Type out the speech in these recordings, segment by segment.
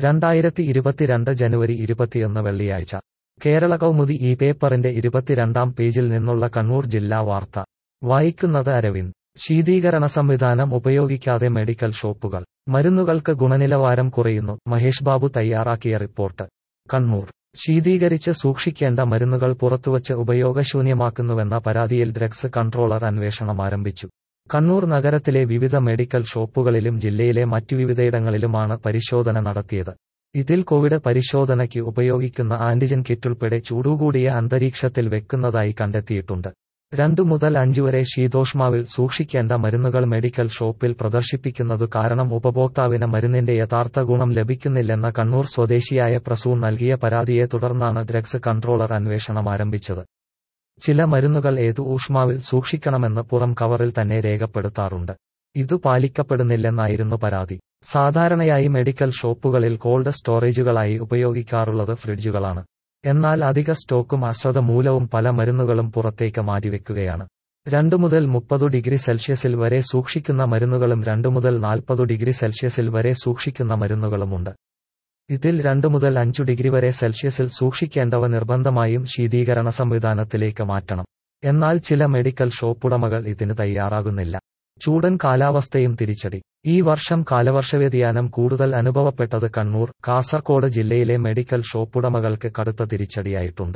രണ്ടായിരത്തി ഇരുപത്തിരണ്ട് ജനുവരി ഇരുപത്തിയൊന്ന് വെള്ളിയാഴ്ച കേരള കൗമുദി ഈ പേപ്പറിന്റെ ഇരുപത്തിരണ്ടാം പേജിൽ നിന്നുള്ള കണ്ണൂർ ജില്ലാ വാർത്ത വായിക്കുന്നത് അരവിന്ദ് ശീതീകരണ സംവിധാനം ഉപയോഗിക്കാതെ മെഡിക്കൽ ഷോപ്പുകൾ മരുന്നുകൾക്ക് ഗുണനിലവാരം കുറയുന്നു മഹേഷ് ബാബു തയ്യാറാക്കിയ റിപ്പോർട്ട് കണ്ണൂർ ശീതീകരിച്ച് സൂക്ഷിക്കേണ്ട മരുന്നുകൾ പുറത്തുവച്ച് ഉപയോഗശൂന്യമാക്കുന്നുവെന്ന പരാതിയിൽ ഡ്രഗ്സ് കൺട്രോളർ അന്വേഷണം ആരംഭിച്ചു കണ്ണൂർ നഗരത്തിലെ വിവിധ മെഡിക്കൽ ഷോപ്പുകളിലും ജില്ലയിലെ മറ്റു വിവിധയിടങ്ങളിലുമാണ് പരിശോധന നടത്തിയത് ഇതിൽ കോവിഡ് പരിശോധനയ്ക്ക് ഉപയോഗിക്കുന്ന ആന്റിജൻ കിറ്റുൾപ്പെടെ ചൂടുകൂടിയ അന്തരീക്ഷത്തിൽ വെക്കുന്നതായി കണ്ടെത്തിയിട്ടുണ്ട് രണ്ടു മുതൽ അഞ്ചു വരെ ശീതോഷ്മാവിൽ സൂക്ഷിക്കേണ്ട മരുന്നുകൾ മെഡിക്കൽ ഷോപ്പിൽ പ്രദർശിപ്പിക്കുന്നതു കാരണം ഉപഭോക്താവിന് മരുന്നിന്റെ യഥാർത്ഥ ഗുണം ലഭിക്കുന്നില്ലെന്ന കണ്ണൂർ സ്വദേശിയായ പ്രസൂൺ നൽകിയ പരാതിയെ തുടർന്നാണ് ഡ്രഗ്സ് കൺട്രോളർ അന്വേഷണം ആരംഭിച്ചത് ചില മരുന്നുകൾ ഏതു ഊഷ്മാവിൽ സൂക്ഷിക്കണമെന്ന് പുറം കവറിൽ തന്നെ രേഖപ്പെടുത്താറുണ്ട് ഇതു പാലിക്കപ്പെടുന്നില്ലെന്നായിരുന്നു പരാതി സാധാരണയായി മെഡിക്കൽ ഷോപ്പുകളിൽ കോൾഡ് സ്റ്റോറേജുകളായി ഉപയോഗിക്കാറുള്ളത് ഫ്രിഡ്ജുകളാണ് എന്നാൽ അധിക സ്റ്റോക്കും അശ്രദ്ധ മൂലവും പല മരുന്നുകളും പുറത്തേക്ക് മാറ്റിവെക്കുകയാണ് രണ്ടു മുതൽ മുപ്പതു ഡിഗ്രി സെൽഷ്യസിൽ വരെ സൂക്ഷിക്കുന്ന മരുന്നുകളും രണ്ടു മുതൽ നാൽപ്പതു ഡിഗ്രി സെൽഷ്യസിൽ വരെ സൂക്ഷിക്കുന്ന മരുന്നുകളുമുണ്ട് ഇതിൽ രണ്ടു മുതൽ അഞ്ചു ഡിഗ്രി വരെ സെൽഷ്യസിൽ സൂക്ഷിക്കേണ്ടവ നിർബന്ധമായും ശീതീകരണ സംവിധാനത്തിലേക്ക് മാറ്റണം എന്നാൽ ചില മെഡിക്കൽ ഷോപ്പുടമകൾ ഇതിന് തയ്യാറാകുന്നില്ല ചൂടൻ കാലാവസ്ഥയും തിരിച്ചടി ഈ വർഷം കാലവർഷവ്യതിയാനം കൂടുതൽ അനുഭവപ്പെട്ടത് കണ്ണൂർ കാസർകോട് ജില്ലയിലെ മെഡിക്കൽ ഷോപ്പുടമകൾക്ക് കടുത്ത തിരിച്ചടിയായിട്ടുണ്ട്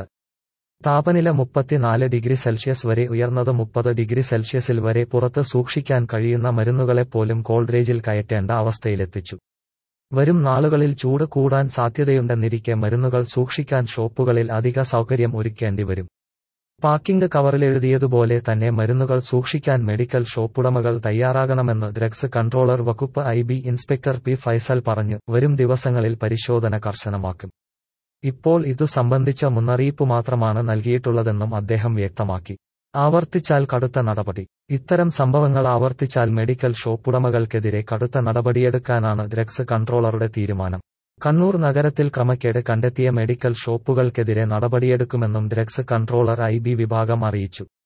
താപനില മുപ്പത്തിനാല് ഡിഗ്രി സെൽഷ്യസ് വരെ ഉയർന്നത് മുപ്പത് ഡിഗ്രി സെൽഷ്യസിൽ വരെ പുറത്ത് സൂക്ഷിക്കാൻ കഴിയുന്ന മരുന്നുകളെപ്പോലും കോൾഡ്രേജിൽ കയറ്റേണ്ട അവസ്ഥയിലെത്തിച്ചു വരും നാളുകളിൽ ചൂട് കൂടാൻ സാധ്യതയുണ്ടെന്നിരിക്കെ മരുന്നുകൾ സൂക്ഷിക്കാൻ ഷോപ്പുകളിൽ അധിക സൗകര്യം ഒരുക്കേണ്ടി വരും പാക്കിംഗ് കവറിലെഴുതിയതുപോലെ തന്നെ മരുന്നുകൾ സൂക്ഷിക്കാൻ മെഡിക്കൽ ഷോപ്പുടമകൾ തയ്യാറാകണമെന്ന് ഡ്രഗ്സ് കൺട്രോളർ വകുപ്പ് I B inspector P Faisal പറഞ്ഞു വരും ദിവസങ്ങളിൽ പരിശോധന കർശനമാക്കും ഇപ്പോൾ ഇതു സംബന്ധിച്ച മുന്നറിയിപ്പ് മാത്രമാണ് നൽകിയിട്ടുള്ളതെന്നും അദ്ദേഹം വ്യക്തമാക്കി ആവർത്തിച്ചാൽ കടുത്ത നടപടി ഇത്തരം സംഭവങ്ങൾ ആവർത്തിച്ചാൽ മെഡിക്കൽ ഷോപ്പുടമകൾക്കെതിരെ കടുത്ത നടപടിയെടുക്കാനാണ് ഡ്രഗ്സ് കൺട്രോളറുടെ തീരുമാനം കണ്ണൂർ നഗരത്തിൽ ക്രമക്കേട് കണ്ടെത്തിയ മെഡിക്കൽ ഷോപ്പുകൾക്കെതിരെ നടപടിയെടുക്കുമെന്നും ഡ്രഗ്സ് കൺട്രോളർ ഐ ബി വിഭാഗം അറിയിച്ചു